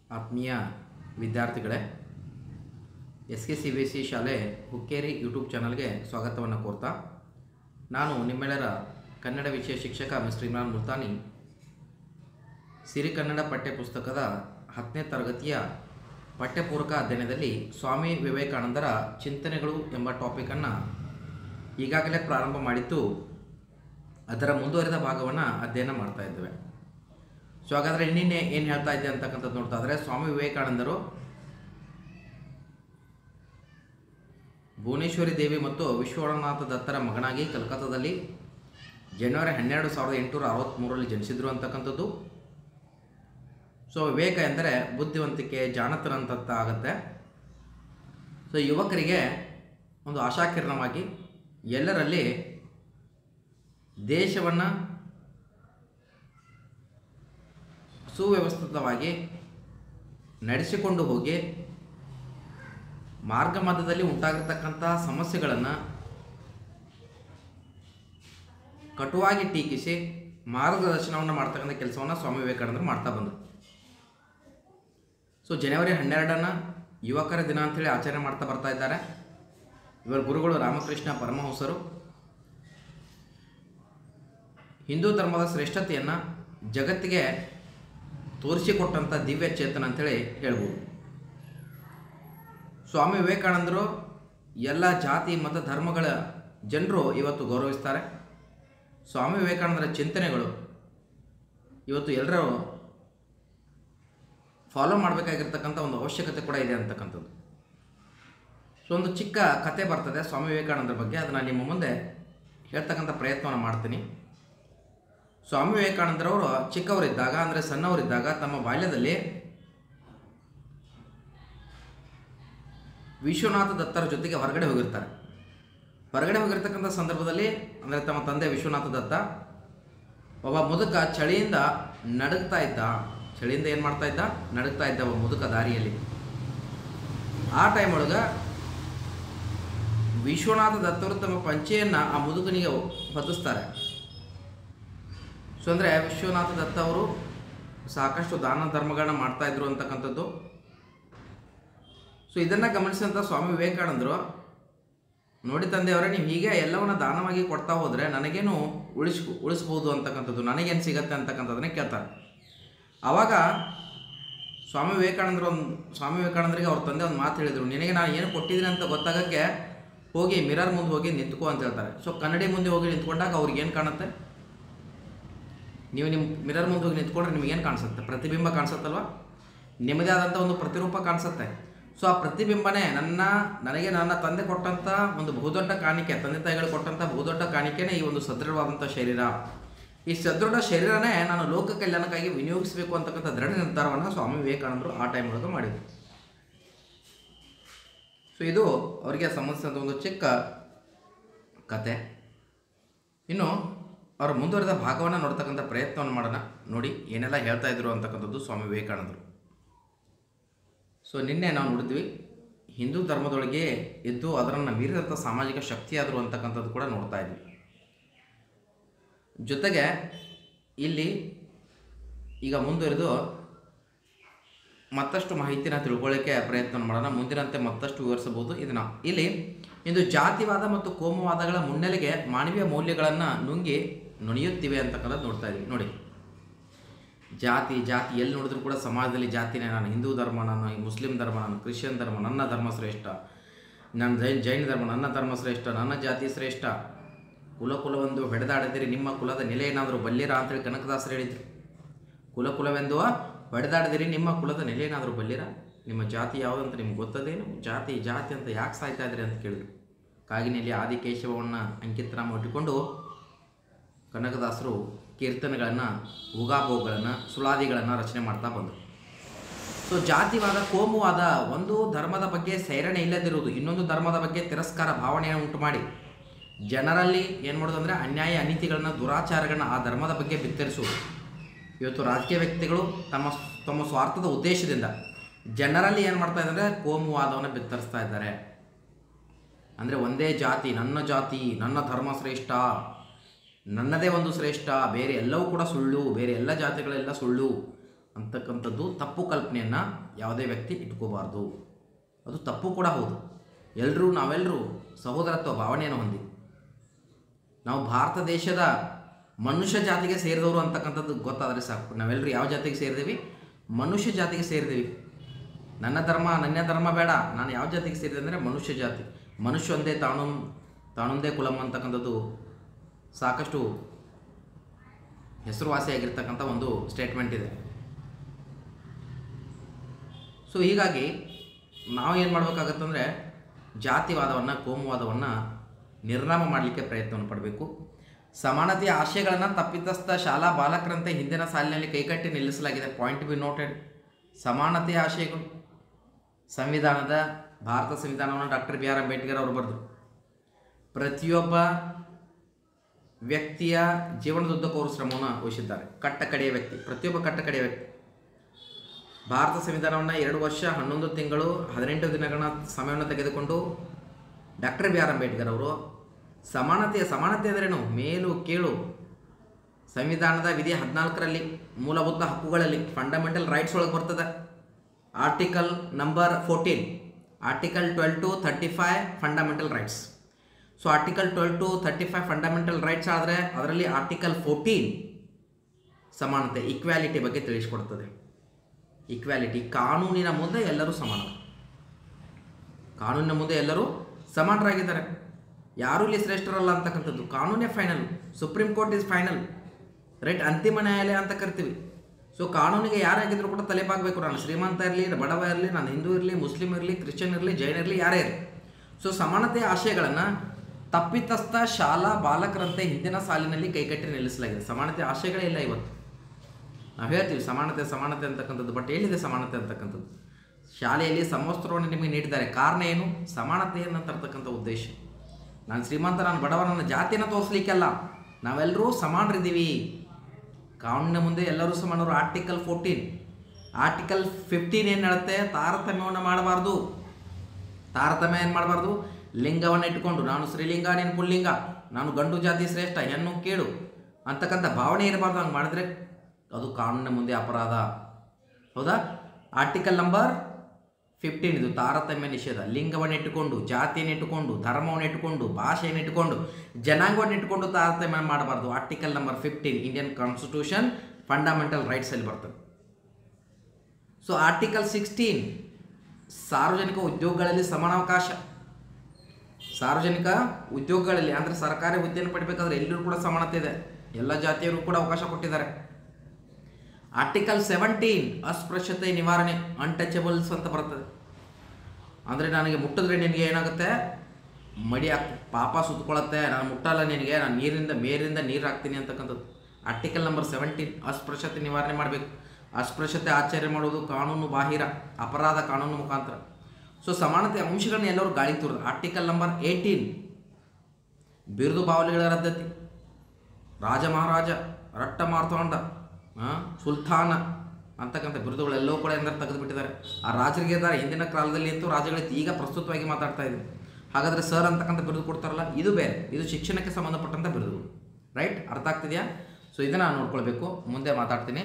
ಆತ್ಮೀಯ ವಿದ್ಯಾರ್ಥಿಗಳೇ S K C B S C ಶಾಲೆ ಹುಕ್ಕೇರಿ ಯೂಟ್ಯೂಬ್ ಚಾನಲ್ಗೆ ಸ್ವಾಗತವನ್ನು ಕೋರ್ತಾ ನಾನು ನಿಮ್ಮೆಲ್ಲರ ಕನ್ನಡ ವಿಷಯ ಶಿಕ್ಷಕ ಮಿಸ್ಟರ್ ಇಮ್ರಾನ್ ಮುಲ್ತಾನಿ ಸಿರಿಕನ್ನಡ ಪಠ್ಯಪುಸ್ತಕದ ಹತ್ತನೇ ತರಗತಿಯ ಪಠ್ಯಪೂರಕ ಅಧ್ಯಯನದಲ್ಲಿ ಸ್ವಾಮಿ ವಿವೇಕಾನಂದರ ಚಿಂತನೆಗಳು ಎಂಬ ಟಾಪಿಕನ್ನು ಈಗಾಗಲೇ ಪ್ರಾರಂಭ ಮಾಡಿದ್ದು ಅದರ ಮುಂದುವರಿದ ಭಾಗವನ್ನು ಅಧ್ಯಯನ ಮಾಡ್ತಾ ಇದ್ದೇವೆ ಸೊ ಹಾಗಾದರೆ ನಿನ್ನೆ ಏನು ಹೇಳ್ತಾ ಇದ್ದೆ ಅಂತಕ್ಕಂಥದ್ದು ನೋಡ್ತಾ ಇದ್ರೆ ಸ್ವಾಮಿ ವಿವೇಕಾನಂದರು ಭುವನೇಶ್ವರಿ ದೇವಿ ಮತ್ತು ವಿಶ್ವನಾಥ ದತ್ತರ ಮಗನಾಗಿ ಕಲ್ಕತ್ತಾದಲ್ಲಿ ಜನವರಿ ಹನ್ನೆರಡು ಸಾವಿರದ ಎಂಟುನೂರ ಅರವತ್ತ್ಮೂರರಲ್ಲಿ ಜನಿಸಿದ್ರು ಅಂತಕ್ಕಂಥದ್ದು ಸೊ ವಿವೇಕ ಎಂದರೆ ಬುದ್ಧಿವಂತಿಕೆ ಜಾಣತನ ಅಂತ ಆಗುತ್ತೆ ಸೊ ಯುವಕರಿಗೆ ಒಂದು ಆಶಾಕಿರಣವಾಗಿ ಎಲ್ಲರಲ್ಲಿ ದೇಶವನ್ನು ಸುವ್ಯವಸ್ಥಿತವಾಗಿ ನಡೆಸಿಕೊಂಡು ಹೋಗಿ ಮಾರ್ಗ ಮಧ್ಯದಲ್ಲಿ ಉಂಟಾಗಿರ್ತಕ್ಕಂತಹ ಸಮಸ್ಯೆಗಳನ್ನು ಕಟುವಾಗಿ ಟೀಕಿಸಿ ಮಾರ್ಗದರ್ಶನವನ್ನು ಮಾಡ್ತಕ್ಕಂಥ ಕೆಲಸವನ್ನು ಸ್ವಾಮಿ ವಿವೇಕಾನಂದರು ಮಾಡ್ತಾ ಬಂದರು ಸೊ ಜನವರಿ ಹನ್ನೆರಡನ್ನು ಯುವಕರ ದಿನ ಅಂಥೇಳಿ ಆಚರಣೆ ಮಾಡ್ತಾ ಬರ್ತಾ ಇದ್ದಾರೆ ಇವರ ಗುರುಗಳು ರಾಮಕೃಷ್ಣ ಪರಮಹಂಸರು ಹಿಂದೂ ಧರ್ಮದ ಶ್ರೇಷ್ಠತೆಯನ್ನು ಜಗತ್ತಿಗೆ ತೋರಿಸಿಕೊಟ್ಟಂಥ ದಿವ್ಯ ಚೇತನ ಅಂತೇಳಿ ಹೇಳ್ಬೋದು ಸ್ವಾಮಿ ವಿವೇಕಾನಂದರು ಎಲ್ಲ ಜಾತಿ ಮತ ಧರ್ಮಗಳ ಜನರು ಇವತ್ತು ಗೌರವಿಸ್ತಾರೆ ಸ್ವಾಮಿ ವಿವೇಕಾನಂದರ ಚಿಂತನೆಗಳು ಇವತ್ತು ಎಲ್ಲರೂ ಫಾಲೋ ಮಾಡಬೇಕಾಗಿರ್ತಕ್ಕಂಥ ಒಂದು ಅವಶ್ಯಕತೆ ಕೂಡ ಇದೆ ಅಂತಕ್ಕಂಥದ್ದು ಸೊ ಒಂದು ಚಿಕ್ಕ ಕತೆ ಬರ್ತದೆ ಸ್ವಾಮಿ ವಿವೇಕಾನಂದರ ಬಗ್ಗೆ ಅದನ್ನು ನಿಮ್ಮ ಮುಂದೆ ಹೇಳ್ತಕ್ಕಂಥ ಪ್ರಯತ್ನವನ್ನು ಮಾಡ್ತೀನಿ ಸ್ವಾಮಿ ವಿವೇಕಾನಂದರವರು ಚಿಕ್ಕವರಿದ್ದಾಗ ಅಂದರೆ ಸಣ್ಣವರಿದ್ದಾಗ ತಮ್ಮ ಬಾಲ್ಯದಲ್ಲಿ ವಿಶ್ವನಾಥ ದತ್ತರ ಜೊತೆಗೆ ಹೊರಗಡೆ ಹೋಗಿರ್ತಾರೆ ಹೊರಗಡೆ ಹೋಗಿರ್ತಕ್ಕಂಥ ಸಂದರ್ಭದಲ್ಲಿ ಅಂದರೆ ತಮ್ಮ ತಂದೆ ವಿಶ್ವನಾಥ ದತ್ತ ಒಬ್ಬ ಮುದುಕ ಚಳಿಯಿಂದ ನಡುಗ್ತಾ ಇದ್ದ ಚಳಿಯಿಂದ ಏನು ಮಾಡ್ತಾ ಇದ್ದ ನಡುಗ್ತಾ ಇದ್ದ ಒಬ್ಬ ಮುದುಕ ದಾರಿಯಲ್ಲಿ ಆ ಟೈಮ್ ಒಳಗೆ ವಿಶ್ವನಾಥ ದತ್ತರು ತಮ್ಮ ಪಂಚೆಯನ್ನು ಆ ಮುದುಕನಿಗೆ ಹೊದಿಸ್ತಾರೆ ಸೊ ಅಂದರೆ ವಿಶ್ವನಾಥ ದತ್ತ ಅವರು ಸಾಕಷ್ಟು ದಾನ ಧರ್ಮಗಳನ್ನ ಮಾಡ್ತಾ ಇದ್ರು ಅಂತಕ್ಕಂಥದ್ದು ಸೊ ಇದನ್ನು ಗಮನಿಸಿದಂಥ ಸ್ವಾಮಿ ವಿವೇಕಾನಂದರು ನೋಡಿ ತಂದೆಯವರೇ ನೀವು ಹೀಗೆ ಎಲ್ಲವನ್ನ ದಾನವಾಗಿ ಕೊಡ್ತಾ ಹೋದರೆ ನನಗೇನು ಉಳಿಸ್ ಉಳಿಸ್ಬೋದು ಅಂತಕ್ಕಂಥದ್ದು ನನಗೇನು ಸಿಗತ್ತೆ ಅಂತಕ್ಕಂಥದ್ದನ್ನೇ ಕೇಳ್ತಾರೆ ಆವಾಗ ಸ್ವಾಮಿ ವಿವೇಕಾನಂದರು ಒಂದು ಸ್ವಾಮಿ ವಿವೇಕಾನಂದರಿಗೆ ಅವ್ರ ತಂದೆ ಒಂದು ಮಾತು ಹೇಳಿದರು ನಿನಗೆ ನಾನು ಏನು ಕೊಟ್ಟಿದ್ದೀನಿ ಅಂತ ಗೊತ್ತಾಗಕ್ಕೆ ಹೋಗಿ ಮಿರರ್ ಮುಂದೆ ಹೋಗಿ ನಿಂತ್ಕೋ ಅಂತ ಹೇಳ್ತಾರೆ ಸೊ ಕನ್ನಡಿ ಮುಂದೆ ಹೋಗಿ ನಿಂತ್ಕೊಂಡಾಗ ಅವ್ರಿಗೆ ಏನು ಕಾಣುತ್ತೆ ನೀವು ನಿಮ್ಮ ಮಿರರ್ ಮುಂದೆ ಹೋಗಿ ನಿಂತ್ಕೊಂಡ್ರೆ ನಿಮಗೇನು ಕಾಣಿಸುತ್ತೆ ಪ್ರತಿಬಿಂಬ ಕಾಣಿಸುತ್ತಲ್ವ ನಿಮ್ಮದೇ ಆದಂಥ ಒಂದು ಪ್ರತಿರೂಪ ಕಾಣಿಸುತ್ತೆ ಸೊ ಆ ಪ್ರತಿಬಿಂಬನೇ ನನ್ನ ನನಗೆ ನನ್ನ ತಂದೆ ಕೊಟ್ಟಂಥ ಒಂದು ಬಹುದೊಡ್ಡ ಕಾಣಿಕೆ ತಂದೆ ತಾಯಿಗಳು ಕೊಟ್ಟಂಥ ಬಹುದೊಡ್ಡ ಕಾಣಿಕೆನೇ ಈ ಒಂದು ಸದೃಢವಾದಂಥ ಶರೀರ ಈ ಸದೃಢ ಶರೀರನೇ ನಾನು ಲೋಕ ಕಲ್ಯಾಣಕ್ಕಾಗಿ ವಿನಿಯೋಗಿಸಬೇಕು ಅಂತಕ್ಕಂಥ ದೃಢ ನಿರ್ಧಾರವನ್ನು ಸ್ವಾಮಿ ವಿವೇಕಾನಂದರು ಆ ಟೈಮ್ ಒಳಗೆ ಮಾಡಿದರು ಸೊ ಇದು ಅವರಿಗೆ ಸಂಬಂಧಿಸಿದಂಥ ಒಂದು ಚಿಕ್ಕ ಕತೆ ಇನ್ನು ಅವರ ಮುಂದುವರೆದ ಭಾಗವನ್ನು ನೋಡ್ತಕ್ಕಂಥ ಪ್ರಯತ್ನವನ್ನು ಮಾಡೋಣ ನೋಡಿ ಏನೆಲ್ಲ ಹೇಳ್ತಾ ಇದ್ರು ಅಂತಕ್ಕಂಥದ್ದು ಸ್ವಾಮಿ ವಿವೇಕಾನಂದರು ಸೊ ನಿನ್ನೆ ನಾವು ನೋಡಿದ್ವಿ ಹಿಂದೂ ಧರ್ಮದೊಳಗೆ ಎದ್ದು ಅದರನ್ನು ಮೀರಿದಂಥ ಸಾಮಾಜಿಕ ಶಕ್ತಿಯಾದರು ಅಂತಕ್ಕಂಥದ್ದು ಕೂಡ ನೋಡ್ತಾ ಇದ್ವಿ ಜೊತೆಗೆ ಇಲ್ಲಿ ಈಗ ಮುಂದುವರೆದು ಮತ್ತಷ್ಟು ಮಾಹಿತಿನ ತಿಳ್ಕೊಳ್ಳೋಕ್ಕೆ ಪ್ರಯತ್ನ ಮಾಡೋಣ ಮುಂದಿನಂತೆ ಮತ್ತಷ್ಟು ವಿವರಿಸಬಹುದು ಇದನ್ನು ಇಲ್ಲಿ ಇಂದು ಜಾತಿವಾದ ಮತ್ತು ಕೋಮುವಾದಗಳ ಮುನ್ನೆಲೆಗೆ ಮಾನವೀಯ ಮೌಲ್ಯಗಳನ್ನು ನುಂಗಿ ನುಣಿಯುತ್ತಿವೆ ಅಂತಕ್ಕಂಥದ್ದು ನೋಡ್ತಾ ಇದ್ದೀವಿ ನೋಡಿ ಜಾತಿ ಜಾತಿ ಎಲ್ಲಿ ನೋಡಿದ್ರು ಕೂಡ ಸಮಾಜದಲ್ಲಿ ಜಾತಿನೇ ನಾನು ಹಿಂದೂ ಧರ್ಮ ನಾನು ಮುಸ್ಲಿಂ ಧರ್ಮ ನಾನು ಕ್ರಿಶ್ಚಿಯನ್ ಧರ್ಮ ನನ್ನ ಧರ್ಮ ಶ್ರೇಷ್ಠ ನನ್ನ ಜೈನ್ ಜೈನ ಧರ್ಮ ನನ್ನ ಧರ್ಮ ಶ್ರೇಷ್ಠ ನನ್ನ ಜಾತಿ ಶ್ರೇಷ್ಠ ಕುಲ ಕುಲವೆಂದು ಹೊಡೆದಾಡಿದಿರಿ ನಿಮ್ಮ ಕುಲದ ನೆಲೆ ಏನಾದರೂ ಬಲ್ಲಿರ ಅಂತೇಳಿ ಕನಕದಾಸರು ಹೇಳಿದರು ಕುಲ ಕುಲವೆಂದು ಹೊಡೆದಾಡಿದಿರಿ ನಿಮ್ಮ ಕುಲದ ನೆಲೆ ಏನಾದರೂ ಬಲ್ಲಿರ ನಿಮ್ಮ ಜಾತಿ ಯಾವುದಂತ ನಿಮ್ಗೆ ಗೊತ್ತದೇನು ಜಾತಿ ಜಾತಿ ಅಂತ ಯಾಕೆ ಸಾಯ್ತಾ ಇದ್ರಿ ಅಂತ ಕೇಳಿದ್ರು ಕಾಗಿನೆಯಲ್ಲಿ ಆದಿಕೇಶವವನ್ನು ಅಂಕಿತನಾಮ ಇಟ್ಟುಕೊಂಡು ಕನಕದಾಸರು ಕೀರ್ತನೆಗಳನ್ನು ಉಗಾಭೋಗಗಳನ್ನು ಸುಳಾದಿಗಳನ್ನು ರಚನೆ ಮಾಡ್ತಾ ಬಂದರು ಸೊ ಜಾತಿವಾದ ಕೋಮುವಾದ ಒಂದು ಧರ್ಮದ ಬಗ್ಗೆ ಸೇರಣೆ ಇಲ್ಲದಿರುವುದು ಇನ್ನೊಂದು ಧರ್ಮದ ಬಗ್ಗೆ ತಿರಸ್ಕಾರ ಭಾವನೆಯನ್ನು ಉಂಟು ಮಾಡಿ ಜನರಲ್ಲಿ ಏನು ಮಾಡೋದು ಅಂದರೆ ಅನ್ಯಾಯ ಅನೀತಿಗಳನ್ನು ದುರಾಚಾರಗಳನ್ನ ಆ ಧರ್ಮದ ಬಗ್ಗೆ ಬಿತ್ತರಿಸುವುದು ಇವತ್ತು ರಾಜಕೀಯ ವ್ಯಕ್ತಿಗಳು ತಮ್ಮ ತಮ್ಮ ಸ್ವಾರ್ಥದ ಉದ್ದೇಶದಿಂದ ಜನರಲ್ಲಿ ಏನು ಮಾಡ್ತಾ ಇದ್ದಾರೆ ಕೋಮುವಾದವನ್ನು ಬಿತ್ತರಿಸ್ತಾ ಇದ್ದಾರೆ ಅಂದರೆ ಒಂದೇ ಜಾತಿ ನನ್ನ ಜಾತಿ ನನ್ನ ಧರ್ಮ ಶ್ರೇಷ್ಠ ನನ್ನದೇ ಒಂದು ಶ್ರೇಷ್ಠ ಬೇರೆ ಎಲ್ಲವೂ ಕೂಡ ಸುಳ್ಳು ಬೇರೆ ಎಲ್ಲ ಜಾತಿಗಳೆಲ್ಲ ಸುಳ್ಳು ಅಂತಕ್ಕಂಥದ್ದು ತಪ್ಪು ಕಲ್ಪನೆಯನ್ನು ಯಾವುದೇ ವ್ಯಕ್ತಿ ಇಟ್ಕೋಬಾರ್ದು ಅದು ತಪ್ಪು ಕೂಡ ಹೌದು ಎಲ್ಲರೂ ನಾವೆಲ್ಲರೂ ಸಹೋದರತ್ವ ಭಾವನೆಯನ್ನು ಹೊಂದಿ ನಾವು ಭಾರತ ದೇಶದ ಮನುಷ್ಯ ಜಾತಿಗೆ ಸೇರಿದವರು ಅಂತಕ್ಕಂಥದ್ದು ಗೊತ್ತಾದರೆ ಸಾಕು ನಾವೆಲ್ಲರೂ ಯಾವ ಜಾತಿಗೆ ಸೇರಿದೀವಿ ಮನುಷ್ಯ ಜಾತಿಗೆ ಸೇರಿದೀವಿ ನನ್ನ ಧರ್ಮ ನನ್ನ ಧರ್ಮ ಬೇಡ ನಾನು ಯಾವ ಜಾತಿಗೆ ಸೇರಿದೆ ಅಂದರೆ ಮನುಷ್ಯ ಜಾತಿ ಮನುಷ್ಯ ಒಂದೇ ತಾನು ತಾನೊಂದೇ ಕುಲಂ ಅಂತಕ್ಕಂಥದ್ದು ಸಾಕಷ್ಟು ಹೆಸರುವಾಸಿಯಾಗಿರ್ತಕ್ಕಂಥ ಒಂದು ಸ್ಟೇಟ್ಮೆಂಟ್ ಇದೆ ಸೊ ಹೀಗಾಗಿ ನಾವು ಏನು ಮಾಡಬೇಕಾಗತ್ತಂದರೆ ಜಾತಿವಾದವನ್ನು ಕೋಮುವಾದವನ್ನು ನಿರ್ನಾಮ ಮಾಡಲಿಕ್ಕೆ ಪ್ರಯತ್ನವನ್ನು ಪಡಬೇಕು ಸಮಾನತೆಯ ಆಶಯಗಳನ್ನು ತಪ್ಪಿತಸ್ಥ ಶಾಲಾ ಬಾಲಕರಂತೆ ಹಿಂದಿನ ಸಾಲಿನಲ್ಲಿ ಕೈಕಟ್ಟಿ ನಿಲ್ಲಿಸಲಾಗಿದೆ ಪಾಯಿಂಟ್ ಬಿ ನೋಟೆಡ್ ಸಮಾನತೆಯ ಆಶಯಗಳು ಸಂವಿಧಾನದ ಭಾರತ ಸಂವಿಧಾನವನ್ನು ಡಾಕ್ಟರ್ ಬಿ ಆರ್ ಅಂಬೇಡ್ಕರ್ ಅವರು ಬರೆದರು ಪ್ರತಿಯೊಬ್ಬ ವ್ಯಕ್ತಿಯ ಜೀವನದುದ್ದಕ್ಕೂ ಅವರು ಶ್ರಮವನ್ನು ವಹಿಸಿದ್ದಾರೆ ಕಟ್ಟ ಕಡೆಯ ವ್ಯಕ್ತಿ ಪ್ರತಿಯೊಬ್ಬ ಕಟ್ಟ ಕಡೆಯ ವ್ಯಕ್ತಿ ಭಾರತ ಸಂವಿಧಾನವನ್ನು ಎರಡು ವರ್ಷ ಹನ್ನೊಂದು ತಿಂಗಳು ಹದಿನೆಂಟು ದಿನಗಳ ಸಮಯವನ್ನು ತೆಗೆದುಕೊಂಡು ಡಾಕ್ಟರ್ ಬಿ ಆರ್ ಅಂಬೇಡ್ಕರ್ ಅವರು ಸಮಾನತೆಯ ಸಮಾನತೆ ಅಂದ್ರೇನು ಮೇಲು ಕೀಳು ಸಂವಿಧಾನದ ವಿಧಿ ಹದಿನಾಲ್ಕರಲ್ಲಿ ಮೂಲಭೂತ ಹಕ್ಕುಗಳಲ್ಲಿ ಫಂಡಮೆಂಟಲ್ ರೈಟ್ಸ್ ಒಳಗೆ ಬರ್ತದೆ article number fourteen article twelve to thirty five fundamental rights so article twelve to thirty five fundamental rights ಆದರೆ ಅದರಲ್ಲಿ ಆರ್ಟಿಕಲ್ ಫೋರ್ಟೀನ್ ಸಮಾನತೆ ಈಕ್ವ್ಯಾಲಿಟಿ ಬಗ್ಗೆ ತಿಳಿಸ್ಕೊಡ್ತದೆ ಈಕ್ವ್ಯಾಲಿಟಿ ಕಾನೂನಿನ ಮುಂದೆ ಎಲ್ಲರೂ ಸಮಾನ ಕಾನೂನಿನ ಮುಂದೆ ಎಲ್ಲರೂ ಸಮಾನರಾಗಿದ್ದಾರೆ ಯಾರೂ ಇಲ್ಲಿ ಶ್ರೇಷ್ಠರಲ್ಲ ಅಂತಕ್ಕಂಥದ್ದು ಕಾನೂನೇ final supreme court is final right ಅಂತಿಮ ನ್ಯಾಯಾಲಯ ಅಂತ ಕರಿತೀವಿ ಸೊ ಕಾನೂನಿಗೆ ಯಾರಾಗಿದ್ರು ಕೂಡ ತಲೆಬಾಗಬೇಕು ನಾನು ಶ್ರೀಮಂತ ಇರಲಿ ಬಡವ ಇರಲಿ ನಾನು ಹಿಂದೂ ಇರಲಿ ಮುಸ್ಲಿಂ ಇರಲಿ ಕ್ರಿಶ್ಚಿಯನ್ ಇರಲಿ ಜೈನ್ ಇರಲಿ ಯಾರೇ ಇರಲಿ ಸೊ ಸಮಾನತೆಯ ಆಶಯಗಳನ್ನು ತಪ್ಪಿತಸ್ಥ ಶಾಲಾ ಬಾಲಕರಂತೆ ಹಿಂದಿನ ಸಾಲಿನಲ್ಲಿ ಕೈಕಟ್ಟಿ ನಿಲ್ಲಿಸಲಾಗಿದೆ ಸಮಾನತೆ ಆಶಯಗಳೇ ಇಲ್ಲ ಇವತ್ತು ನಾವು ಹೇಳ್ತೀವಿ ಸಮಾನತೆ ಸಮಾನತೆ ಅಂತಕ್ಕಂಥದ್ದು ಬಟ್ ಎಲ್ಲಿದೆ ಸಮಾನತೆ ಅಂತಕ್ಕಂಥದ್ದು ಶಾಲೆಯಲ್ಲಿ ಸಮವಸ್ತ್ರವನ್ನು ನಿಮಗೆ ನೀಡಿದ್ದಾರೆ ಕಾರಣ ಏನು ಸಮಾನತೆಯನ್ನು ತರ್ತಕ್ಕಂಥ ಉದ್ದೇಶ ನಾನು ಶ್ರೀಮಂತ ನಾನು ಬಡವ ನನ್ನ ಜಾತಿಯನ್ನು ತೋರಿಸ್ಲಿಕ್ಕೆಲ್ಲ ನಾವೆಲ್ಲರೂ ಸಮಾನರಿದ್ದೀವಿ ಕಾನೂನಿನ ಮುಂದೆ ಎಲ್ಲರೂ ಸಮಾನರು ಆರ್ಟಿಕಲ್ ಫೋರ್ಟೀನ್ ಆರ್ಟಿಕಲ್ ಫಿಫ್ಟೀನ್ ಏನು ಹೇಳುತ್ತೆ ತಾರತಮ್ಯವನ್ನು ಮಾಡಬಾರ್ದು ತಾರತಮ್ಯ ಏನು ಮಾಡಬಾರ್ದು ಲಿಂಗವನ್ನು ಇಟ್ಕೊಂಡು ನಾನು ಸ್ತ್ರೀಲಿಂಗ ನೀನು ಪುಲ್ಲಿಂಗ ನಾನು ಗಂಡು ಜಾತಿ ಶ್ರೇಷ್ಠ ಹೆಣ್ಣು ಕೇಳು ಅಂತಕ್ಕಂಥ ಭಾವನೆ ಇರಬಾರ್ದು ಹಂಗೆ ಮಾಡಿದ್ರೆ ಅದು ಕಾನೂನಿನ ಮುಂದೆ ಅಪರಾಧ ಹೌದಾ ಆರ್ಟಿಕಲ್ ನಂಬರ್ ಫಿಫ್ಟೀನ್ ಇದು ತಾರತಮ್ಯ ನಿಷೇಧ ಲಿಂಗವನ್ನು ಇಟ್ಟುಕೊಂಡು ಜಾತಿಯನ್ನು ಇಟ್ಟುಕೊಂಡು ಧರ್ಮವನ್ನು ಇಟ್ಟುಕೊಂಡು ಭಾಷೆಯನ್ನು ಇಟ್ಟುಕೊಂಡು ಜನಾಂಗವನ್ನು ಇಟ್ಟುಕೊಂಡು ತಾರತಮ್ಯ ಮಾಡಬಾರ್ದು article number fifteen Indian constitution fundamental ರೈಟ್ಸಲ್ಲಿ ಬರ್ತದೆ ಸೊ ಆರ್ಟಿಕಲ್ ಸಿಕ್ಸ್ಟೀನ್ ಸಾರ್ವಜನಿಕ ಉದ್ಯೋಗಗಳಲ್ಲಿ ಸಮಾನಾವಕಾಶ ಸಾರ್ವಜನಿಕ ಉದ್ಯೋಗಗಳಲ್ಲಿ ಅಂದರೆ ಸರ್ಕಾರಿ ಹುದ್ದೆಯನ್ನು ಪಡಿಬೇಕಾದ್ರೆ ಎಲ್ಲರೂ ಕೂಡ ಸಮಾನತೆ ಇದೆ ಎಲ್ಲ ಜಾತಿಯವರು ಕೂಡ ಅವಕಾಶ ಕೊಟ್ಟಿದ್ದಾರೆ ಆರ್ಟಿಕಲ್ ಸೆವೆಂಟೀನ್ ಅಸ್ಪೃಶ್ಯತೆ ನಿವಾರಣೆ ಅನ್ಟಚಬಲ್ಸ್ ಅಂತ ಬರ್ತದೆ ಅಂದರೆ ನನಗೆ ಮುಟ್ಟಿದ್ರೆ ನಿನಗೆ ಏನಾಗುತ್ತೆ ಮಡಿ ಹಾಕ್ ಪಾಪ ಸುತ್ತಕೊಳ್ಳುತ್ತೆ ನಾನು ಮುಟ್ಟಲ್ಲ ನಿನಗೆ ನಾನು ನೀರಿಂದ ಮೇಲಿಂದ ನೀರು ಹಾಕ್ತೀನಿ ಅಂತಕ್ಕಂಥದ್ದು ಆರ್ಟಿಕಲ್ ನಂಬರ್ ಸೆವೆಂಟೀನ್ ಅಸ್ಪೃಶ್ಯತೆ ನಿವಾರಣೆ ಮಾಡಬೇಕು ಅಸ್ಪೃಶ್ಯತೆ ಆಚರಣೆ ಮಾಡೋದು ಕಾನೂನು ಬಾಹಿರ ಅಪರಾಧ ಕಾನೂನು ಮುಖಾಂತರ ಸೊ ಸಮಾನತೆ ಅಂಶಗಳನ್ನ ಎಲ್ಲರೂ ಗಾಳಿ ತೋರಿದ್ರು ಆರ್ಟಿಕಲ್ ನಂಬರ್ ಏಯ್ಟೀನ್ ಬಿರುದು ಬಾವಲಿಗಳ ರದ್ದತಿ ರಾಜ ಮಹಾರಾಜ ರಟ್ಟ ಮಾರ್ತಾಂಡ ಆ, ಸುಲ್ತಾನ ಅಂತಕ್ಕಂಥ ಬಿರುದುಗಳೆಲ್ಲವೂ ಕೂಡ ಎಂದರೆ ತೆಗೆದುಬಿಟ್ಟಿದ್ದಾರೆ ಆ ರಾಜರಿಗೆ ಇದ್ದಾರೆ ಹಿಂದಿನ ಕಾಲದಲ್ಲಿ ಅಂತೂ ರಾಜಗಳಿತ್ತು ಈಗ ಪ್ರಸ್ತುತವಾಗಿ ಮಾತಾಡ್ತಾ ಇದ್ದೀವಿ ಹಾಗಾದರೆ ಸರ್ ಅಂತಕ್ಕಂಥ ಬಿರುದು ಕೊಡ್ತಾರಲ್ಲ ಇದು ಬೇರೆ ಇದು ಶಿಕ್ಷಣಕ್ಕೆ ಸಂಬಂಧಪಟ್ಟಂಥ ಬಿರುದು ರೈಟ್ ಅರ್ಥ ಆಗ್ತಿದೆಯಾ ಸೊ ಇದನ್ನು ನೋಡ್ಕೊಳ್ಬೇಕು ಮುಂದೆ ಮಾತಾಡ್ತೀನಿ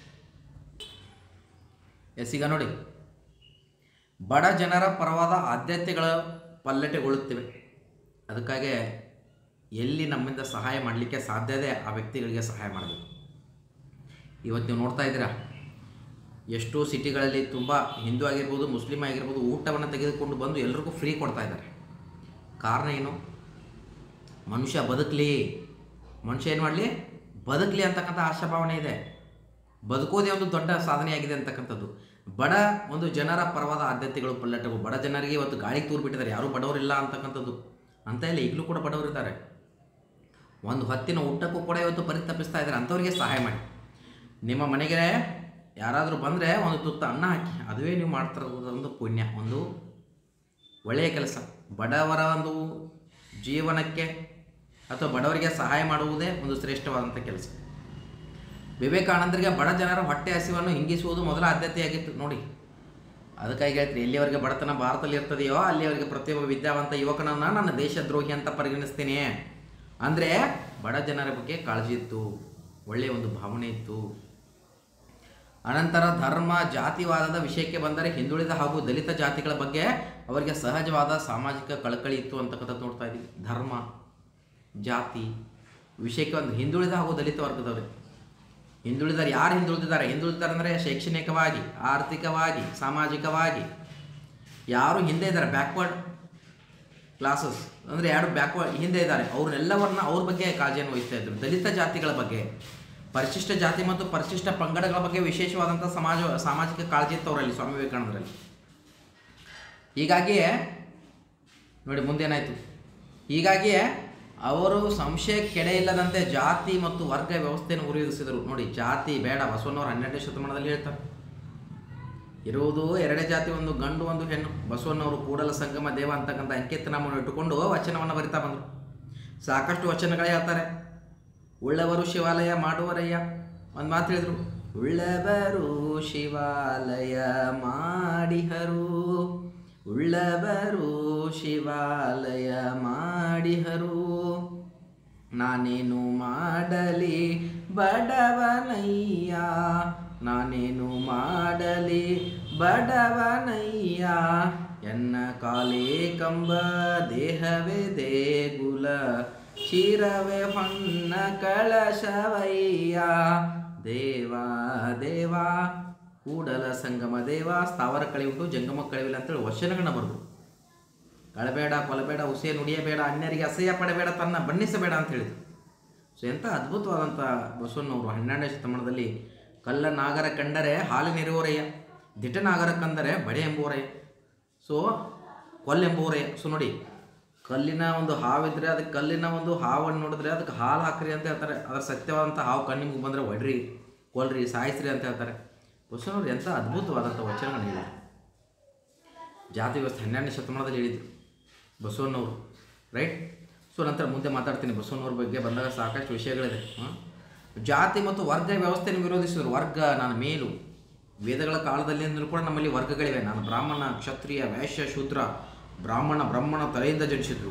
ಎಸ್ ಈಗ ನೋಡಿ ಬಡ ಜನರ ಪರವಾದ ಆದ್ಯತೆಗಳ ಪಲ್ಲಟೆಗೊಳ್ಳುತ್ತಿವೆ ಅದಕ್ಕಾಗಿ ಎಲ್ಲಿ ನಮ್ಮಿಂದ ಸಹಾಯ ಮಾಡಲಿಕ್ಕೆ ಸಾಧ್ಯತೆ ಆ ವ್ಯಕ್ತಿಗಳಿಗೆ ಸಹಾಯ ಮಾಡಬೇಕು ಇವತ್ತು ನೀವು ನೋಡ್ತಾ ಇದ್ದೀರಾ ಎಷ್ಟೋ ಸಿಟಿಗಳಲ್ಲಿ ತುಂಬ ಹಿಂದೂ ಆಗಿರ್ಬೋದು ಮುಸ್ಲಿಂ ಆಗಿರ್ಬೋದು ಊಟವನ್ನು ತೆಗೆದುಕೊಂಡು ಬಂದು ಎಲ್ರಿಗೂ ಫ್ರೀ ಕೊಡ್ತಾ ಇದ್ದಾರೆ ಕಾರಣ ಏನು ಮನುಷ್ಯ ಬದುಕಲಿ ಮನುಷ್ಯ ಏನು ಮಾಡಲಿ ಬದುಕಲಿ ಅಂತಕ್ಕಂಥ ಆಶಾಭಾವನೆ ಇದೆ ಬದುಕೋದೇ ಒಂದು ದೊಡ್ಡ ಸಾಧನೆಯಾಗಿದೆ ಅಂತಕ್ಕಂಥದ್ದು ಬಡ ಒಂದು ಜನರ ಪರವಾದ ಆದ್ಯತೆಗಳು ಪಲ್ಲಟವು ಬಡ ಜನರಿಗೆ ಇವತ್ತು ಗಾಳಿಗೆ ತೂರು ಬಿಟ್ಟಿದ್ದಾರೆ ಯಾರೂ ಬಡವರಿಲ್ಲ ಅಂತಕ್ಕಂಥದ್ದು ಅಂತ ಇಲ್ಲ ಈಗಲೂ ಕೂಡ ಬಡವರಿದ್ದಾರೆ ಒಂದು ಹೊತ್ತಿನ ಊಟಕ್ಕೂ ಕೂಡ ಇವತ್ತು ಪರಿತಪಿಸ್ತಾ ಇದ್ದಾರೆ ಅಂಥವ್ರಿಗೆ ಸಹಾಯ ಮಾಡಿ ನಿಮ್ಮ ಮನೆಗೆ ಯಾರಾದರೂ ಬಂದರೆ ಒಂದು ತುತ್ತ ಅನ್ನ ಹಾಕಿ ಅದುವೇ ನೀವು ಮಾಡ್ತಿರೋದು ಒಂದು ಪುಣ್ಯ ಒಂದು ಒಳ್ಳೆಯ ಕೆಲಸ ಬಡವರ ಒಂದು ಜೀವನಕ್ಕೆ ಅಥವಾ ಬಡವರಿಗೆ ಸಹಾಯ ಮಾಡುವುದೇ ಒಂದು ಶ್ರೇಷ್ಠವಾದಂಥ ಕೆಲಸ ವಿವೇಕಾನಂದರಿಗೆ ಬಡ ಜನರ ಹೊಟ್ಟೆ ಹಸಿವನ್ನು ಹಿಂಗಿಸುವುದು ಮೊದಲ ಆದ್ಯತೆಯಾಗಿತ್ತು ನೋಡಿ ಅದಕ್ಕಾಗಿ ಹೇಳ್ತೀನಿ ಎಲ್ಲಿವರೆಗೆ ಬಡತನ ಭಾರತದಲ್ಲಿ ಇರ್ತದೆಯೋ ಅಲ್ಲಿವರೆಗೆ ಪ್ರತಿಯೊಬ್ಬ ವಿದ್ಯಾವಂತ ಯುವಕನನ್ನು ನನ್ನ ದೇಶದ್ರೋಹಿ ಅಂತ ಪರಿಗಣಿಸ್ತೀನಿ ಅಂದರೆ ಬಡ ಜನರ ಬಗ್ಗೆ ಕಾಳಜಿ ಇತ್ತು ಒಳ್ಳೆಯ ಒಂದು ಭಾವನೆ ಇತ್ತು ಅನಂತರ ಧರ್ಮ ಜಾತಿವಾದದ ವಿಷಯಕ್ಕೆ ಬಂದರೆ ಹಿಂದುಳಿದ ಹಾಗೂ ದಲಿತ ಜಾತಿಗಳ ಬಗ್ಗೆ ಅವರಿಗೆ ಸಹಜವಾದ ಸಾಮಾಜಿಕ ಕಳಕಳಿ ಇತ್ತು ಅಂತಕ್ಕಂಥದ್ದು ನೋಡ್ತಾ ಇದ್ದೀವಿ ಧರ್ಮ ಜಾತಿ ವಿಷಯಕ್ಕೆ ಒಂದು ಹಿಂದುಳಿದ ಹಾಗೂ ದಲಿತ ವರ್ಗದವರು ಹಿಂದುಳಿದರೆ ಯಾರು ಹಿಂದುಳಿದಿದ್ದಾರೆ ಹಿಂದುಳಿದಿದ್ದಾರೆ ಅಂದರೆ ಶೈಕ್ಷಣಿಕವಾಗಿ ಆರ್ಥಿಕವಾಗಿ ಸಾಮಾಜಿಕವಾಗಿ ಯಾರು ಹಿಂದೆ ಇದ್ದಾರೆ ಬ್ಯಾಕ್ವರ್ಡ್ ಕ್ಲಾಸಸ್ ಅಂದರೆ ಯಾರು ಬ್ಯಾಕ್ವರ್ಡ್ ಹಿಂದೆ ಇದ್ದಾರೆ ಅವ್ರನ್ನೆಲ್ಲವನ್ನ ಅವ್ರ ಬಗ್ಗೆ ಕಾಳಜಿಯನ್ನು ವಹಿಸ್ತಾ ಇದ್ರು ದಲಿತ ಜಾತಿಗಳ ಬಗ್ಗೆ ಪರಿಶಿಷ್ಟ ಜಾತಿ ಮತ್ತು ಪರಿಶಿಷ್ಟ ಪಂಗಡಗಳ ಬಗ್ಗೆ ವಿಶೇಷವಾದಂಥ ಸಮಾಜ ಸಾಮಾಜಿಕ ಕಾಳಜಿ ಇತ್ತು ಅವರಲ್ಲಿ ಸ್ವಾಮಿ ವಿವೇಕಾನಂದರಲ್ಲಿ ಹೀಗಾಗಿಯೇ ನೋಡಿ ಮುಂದೇನಾಯಿತು ಹೀಗಾಗಿಯೇ ಅವರು ಸಂಶಯಕ್ಕೆಡೆ ಇಲ್ಲದಂತೆ ಜಾತಿ ಮತ್ತು ವರ್ಗ ವ್ಯವಸ್ಥೆಯನ್ನು ಉರಿಯಿಸಿದರು ನೋಡಿ ಜಾತಿ ಬೇಡ ಬಸವಣ್ಣವರು ಹನ್ನೆರಡನೇ ಶತಮಾನದಲ್ಲಿ ಹೇಳ್ತಾರೆ ಇರುವುದು ಎರಡೇ ಜಾತಿ ಒಂದು ಗಂಡು ಒಂದು ಹೆಣ್ಣು ಬಸವಣ್ಣವರು ಕೂಡಲ ಸಂಗಮ ದೇವ ಅಂತಕ್ಕಂಥ ಅಂಕಿತನಾಮವನ್ನು ಇಟ್ಟುಕೊಂಡು ವಚನವನ್ನು ಬರಿತಾ ಬಂದರು ಸಾಕಷ್ಟು ವಚನಗಳೇ ಹೇಳ್ತಾರೆ ಉಳ್ಳವರು ಶಿವಾಲಯ ಮಾಡುವರಯ್ಯ ಒಂದು ಮಾತು ಹೇಳಿದ್ರು ಉಳ್ಳವರು ಶಿವಾಲಯ ಮಾಡಿಹರು ಉಳ್ಳವರು ಶಿವಾಲಯ ಮಾಡಿಹರು ನಾನೇನು ಮಾಡಲಿ ಬಡವನಯ್ಯ ನಾನೇನು ಮಾಡಲಿ ಬಡವನಯ್ಯ ಎನ್ನ ಕಾಲೇ ಕಂಬ ದೇಹವೇ ದೇಗುಲ ಶಿರವೇ ಹೊನ್ನ ಕಳಶವಯ್ಯ ದೇವಾ ದೇವಾ ಕೂಡಲ ಸಂಗಮ ದೇವ ಸ್ಥಾವರ ಕಳಿವುಂಟು ಜಂಗಮ ಕಳಿವಿಲ್ಲ ಅಂತೇಳಿ ವಚನಗಳನ್ನ ಬರೆದು ಕಳಬೇಡ ಕೊಲಬೇಡ ಹುಸೆ ನುಡಿಯಬೇಡ ಅನ್ಯರಿಗೆ ಅಸಹ್ಯ ಪಡಬೇಡ ತನ್ನ ಬಣ್ಣಿಸಬೇಡ ಅಂತ ಹೇಳಿದ್ರು ಸೊ ಎಂಥ ಅದ್ಭುತವಾದಂಥ ಬಸವಣ್ಣವರು ಹನ್ನೆರಡನೇ ಶತಮಾನದಲ್ಲಿ ಕಲ್ಲ ನಾಗರ ಕಂಡರೆ ಹಾಲಿನಿರುವರಯ್ಯ ದಿಟ ನಾಗರ ಕಂದರೆ ಬಡೆ ಎಂಬುವರಯ್ಯ ಸೊ ಕೊಲ್ಲೆಂಬುವರಯ್ಯ ಸೊ ನೋಡಿ ಕಲ್ಲಿನ ಒಂದು ಹಾವಿದ್ರೆ ಅದಕ್ಕೆ ಕಲ್ಲಿನ ಒಂದು ಹಾವನ್ನು ನೋಡಿದ್ರೆ ಅದಕ್ಕೆ ಹಾಲು ಹಾಕ್ರಿ ಅಂತ ಹೇಳ್ತಾರೆ ಅದರ ಸತ್ಯವಾದಂಥ ಹಾವು ಕಣ್ಣಿಗೆ ಬಂದರೆ ಒಡ್ರಿ ಕೊಲ್ರಿ ಸಾಯಿಸ್ರಿ ಅಂತ ಹೇಳ್ತಾರೆ ಬಸವಣ್ಣವ್ರು ಎಂಥ ಅದ್ಭುತವಾದಂಥ ವಚನಗಳನ್ನು ಹೇಳಿದ್ರು ಜಾತಿ ವ್ಯವಸ್ಥೆ ಹನ್ನೆರಡನೇ ಶತಮಾನದಲ್ಲಿ ಹೇಳಿದರು ಬಸವಣ್ಣವರು ರೈಟ್ ಸೊ ನಂತರ ಮುಂದೆ ಮಾತಾಡ್ತೀನಿ ಬಸವಣ್ಣವ್ರ ಬಗ್ಗೆ ಬಂದಾಗ ಸಾಕಷ್ಟು ವಿಷಯಗಳಿದೆ ಹಾಂ ಜಾತಿ ಮತ್ತು ವರ್ಗ ವ್ಯವಸ್ಥೆಯನ್ನು ವಿರೋಧಿಸಿದರು ವರ್ಗ ನಾನು ಮೇಲು ವೇದಗಳ ಕಾಲದಲ್ಲಿಂದಲೂ ಕೂಡ ನಮ್ಮಲ್ಲಿ ವರ್ಗಗಳಿವೆ ನಾನು ಬ್ರಾಹ್ಮಣ ಕ್ಷತ್ರಿಯ ವೈಶ್ಯ ಶೂದ್ರ ಬ್ರಾಹ್ಮಣ ಬ್ರಹ್ಮಣ ತಲೆಯಿಂದ ಜನಿಸಿದ್ರು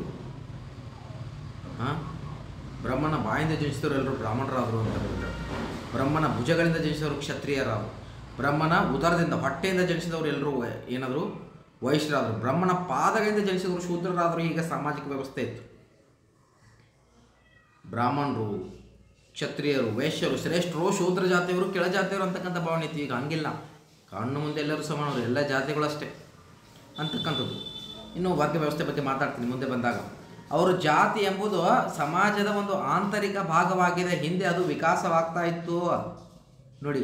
ಹಾಂ ಬ್ರಹ್ಮಣ ಬಾಯಿಂದ ಜನಿಸಿದವರು ಎಲ್ಲರೂ ಬ್ರಾಹ್ಮಣರಾದರು ಅಂತ ಹೇಳ್ತಾರೆ ಬ್ರಹ್ಮನ ಭುಜಗಳಿಂದ ಜನಿಸಿದವರು ಕ್ಷತ್ರಿಯರಾದರು ಬ್ರಹ್ಮನ ಉದರದಿಂದ ಹೊಟ್ಟೆಯಿಂದ ಜನಿಸಿದವರು ಎಲ್ಲರೂ ಏನಾದರೂ ವೈಶ್ಯರಾದರು ಬ್ರಹ್ಮನ ಪಾದಗಳಿಂದ ಜನಿಸಿದವರು ಶೂದ್ರರಾದರು ಈಗ ಸಾಮಾಜಿಕ ವ್ಯವಸ್ಥೆ ಇತ್ತು ಬ್ರಾಹ್ಮಣರು ಕ್ಷತ್ರಿಯರು ವೈಶ್ಯರು ಶ್ರೇಷ್ಠರು ಶೂದ್ರ ಜಾತಿಯವರು ಕೆಳ ಜಾತಿಯವರು ಅಂತಕ್ಕಂಥ ಭಾವನೆ ಇತ್ತು ಈಗ ಹಂಗಿಲ್ಲ ಕಣ್ಣು ಮುಂದೆ ಎಲ್ಲರೂ ಸಮಾನರು ಎಲ್ಲ ಜಾತಿಗಳು ಅಷ್ಟೇ ಅಂತಕ್ಕಂಥದ್ದು ಇನ್ನು ವರ್ಗ ವ್ಯವಸ್ಥೆ ಬಗ್ಗೆ ಮಾತಾಡ್ತೀನಿ ಮುಂದೆ ಬಂದಾಗ ಅವರು ಜಾತಿ ಎಂಬುದು ಸಮಾಜದ ಒಂದು ಆಂತರಿಕ ಭಾಗವಾಗಿದೆ ಹಿಂದೆ ಅದು ವಿಕಾಸವಾಗ್ತಾ ಇತ್ತು ನೋಡಿ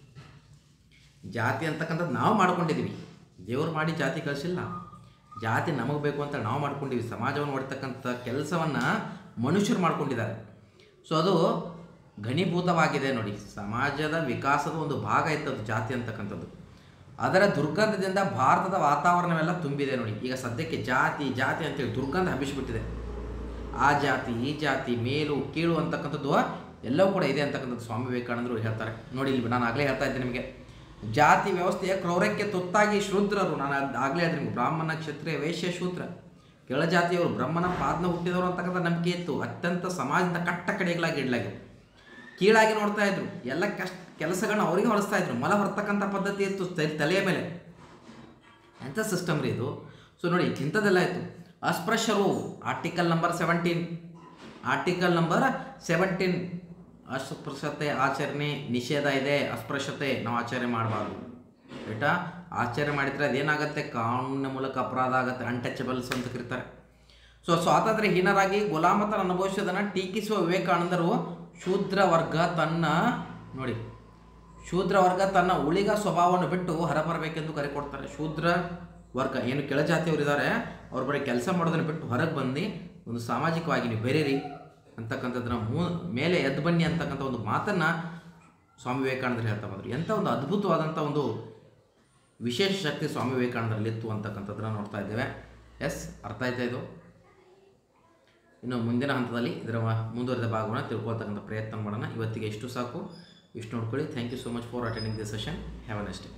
ಜಾತಿ ಅಂತಕ್ಕಂಥದ್ದು ನಾವು ಮಾಡ್ಕೊಂಡಿದ್ದೀವಿ ದೇವರು ಮಾಡಿ ಜಾತಿ ಕಳಿಸಿಲ್ಲ ಜಾತಿ ನಮಗೆ ಬೇಕು ಅಂತ ನಾವು ಮಾಡ್ಕೊಂಡಿವಿ ಸಮಾಜವನ್ನು ಹೊಡ್ತಕ್ಕಂಥ ಕೆಲಸವನ್ನು ಮನುಷ್ಯರು ಮಾಡ್ಕೊಂಡಿದ್ದಾರೆ ಸೊ ಅದು ಘನೀಭೂತವಾಗಿದೆ ನೋಡಿ ಸಮಾಜದ ವಿಕಾಸದ ಒಂದು ಭಾಗ ಇತ್ತು ಅದು ಜಾತಿ ಅಂತಕ್ಕಂಥದ್ದು ಅದರ ದುರ್ಗಂಧದಿಂದ ಭಾರತದ ವಾತಾವರಣವೆಲ್ಲ ತುಂಬಿದೆ ನೋಡಿ ಈಗ ಸದ್ಯಕ್ಕೆ ಜಾತಿ ಜಾತಿ ಅಂತೇಳಿ ದುರ್ಗಂಧ ಹಬ್ಬಿಸಿಬಿಟ್ಟಿದೆ ಆ ಜಾತಿ ಈ ಜಾತಿ ಮೇಲು ಕೀಳು ಅಂತಕ್ಕಂಥದ್ದು ಎಲ್ಲವೂ ಕೂಡ ಇದೆ ಅಂತಕ್ಕಂಥದ್ದು ಸ್ವಾಮಿ ವಿವೇಕಾನಂದರು ಹೇಳ್ತಾರೆ ನೋಡಿ ಇಲ್ಲಿ ನಾನು ಆಗಲೇ ಹೇಳ್ತಾ ಇದ್ದೆ ನಿಮಗೆ ಜಾತಿ ವ್ಯವಸ್ಥೆಯ ಕ್ರೌರ್ಯಕ್ಕೆ ತುತ್ತಾಗಿ ಶೂದ್ರರು ನಾನು ಅದ್- ಆಗ್ಲೇ ಹೇಳಿದೆ ನಿಮ್ಗೆ ಬ್ರಾಹ್ಮಣ ಕ್ಷತ್ರಿಯ ವೈಶ್ಯ ಶೂದ್ರ ಕೆಳಜಾತಿಯವರು ಬ್ರಹ್ಮನ ಪಾದನ ಹುಟ್ಟಿದವರು ಅಂತಕ್ಕಂಥ ನಂಬಿಕೆ ಇತ್ತು ಅತ್ಯಂತ ಸಮಾಜದ ಕಟ್ಟ ಕಡೆಗಳಾಗಿ ಇಡಲಾಗಿದೆ ಕೀಳಾಗಿ ನೋಡ್ತಾ ಇದ್ರು ಎಲ್ಲ ಕಷ್ಟ ಕೆಲಸಗಳನ್ನ ಅವರಿಗೆ ಹೊಲಿಸ್ತಾ ಇದ್ರು ಮಲ ಹೊರತಕ್ಕಂಥ ಪದ್ಧತಿ ಇತ್ತು ತ- ತಲೆಯ ಮೇಲೆ ಎಂಥ ಸಿಸ್ಟಮ್ ರೀ ಇದು ಸೊ ನೋಡಿ ಇಂಥದ್ದೆಲ್ಲ ಆಯಿತು ಅಸ್ಪೃಶ್ಯರು article number seventeen article number seventeen ಅಸ್ಪೃಶ್ಯತೆ ಆಚರಣೆ ನಿಷೇಧ ಇದೆ ಅಸ್ಪೃಶ್ಯತೆ ನಾವು ಆಚರಣೆ ಮಾಡಬಾರ್ದು ಬೇಟಾ ಆಚರಣೆ ಮಾಡಿದರೆ ಅದೇನಾಗುತ್ತೆ ಕಾನೂನಿನ ಮೂಲಕ ಅಪರಾಧ ಆಗುತ್ತೆ ಅನ್ಟಚಬಲ್ಸ್ ಅಂತ ಕರೀತಾರೆ ಸೊ ಸ್ವಾತಂತ್ರ್ಯಹೀನರಾಗಿ ಗುಲಾಮತನ ಅನುಭವಿಸೋದನ್ನು ಟೀಕಿಸುವ ವಿವೇಕಾನಂದರು ಶೂದ್ರ ವರ್ಗ ತನ್ನ ನೋಡಿ ಶೂದ್ರ ವರ್ಗ ತನ್ನ ಉಳಿಗ ಸ್ವಭಾವವನ್ನು ಬಿಟ್ಟು ಹೊರಬರಬೇಕೆಂದು ಕರೆ ಕೊಡ್ತಾರೆ ಶೂದ್ರ ವರ್ಗ ಏನು ಕೆಳಜಾತಿಯವರು ಇದ್ದಾರೆ ಅವ್ರ ಬರೀ ಕೆಲಸ ಮಾಡೋದನ್ನು ಬಿಟ್ಟು ಹೊರಗೆ ಬಂದು ಒಂದು ಸಾಮಾಜಿಕವಾಗಿ ನೀವು ಬೆರೀರಿ ಅಂತಕ್ಕಂಥದ್ದನ್ನ ಮೂ ಮೇಲೆ ಎದ್ದು ಬನ್ನಿ ಅಂತಕ್ಕಂಥ ಒಂದು ಮಾತನ್ನು ಸ್ವಾಮಿ ವಿವೇಕಾನಂದರು ಹೇಳ್ತಾ ಬಂದರು ಎಂಥ ಒಂದು ಅದ್ಭುತವಾದಂಥ ಒಂದು ವಿಶೇಷ ಶಕ್ತಿ ಸ್ವಾಮಿ ವಿವೇಕಾನಂದರಲ್ಲಿತ್ತು ಅಂತಕ್ಕಂಥದ್ದನ್ನ ನೋಡ್ತಾ ಇದ್ದೇವೆ ಎಸ್ ಅರ್ಥ ಆಯ್ತಾ ಇದು ಇನ್ನು ಮುಂದಿನ ಹಂತದಲ್ಲಿ ಇದರ ಮುಂದುವರೆದ ಭಾಗವನ್ನು ತಿಳ್ಕೊಳ್ತಕ್ಕಂಥ ಪ್ರಯತ್ನ ಮಾಡೋಣ ಇವತ್ತಿಗೆ ಇಷ್ಟು ಸಾಕು ಇಷ್ಟು ನೋಡ್ಕೊಳ್ಳಿ thank you so much for attending this session have a next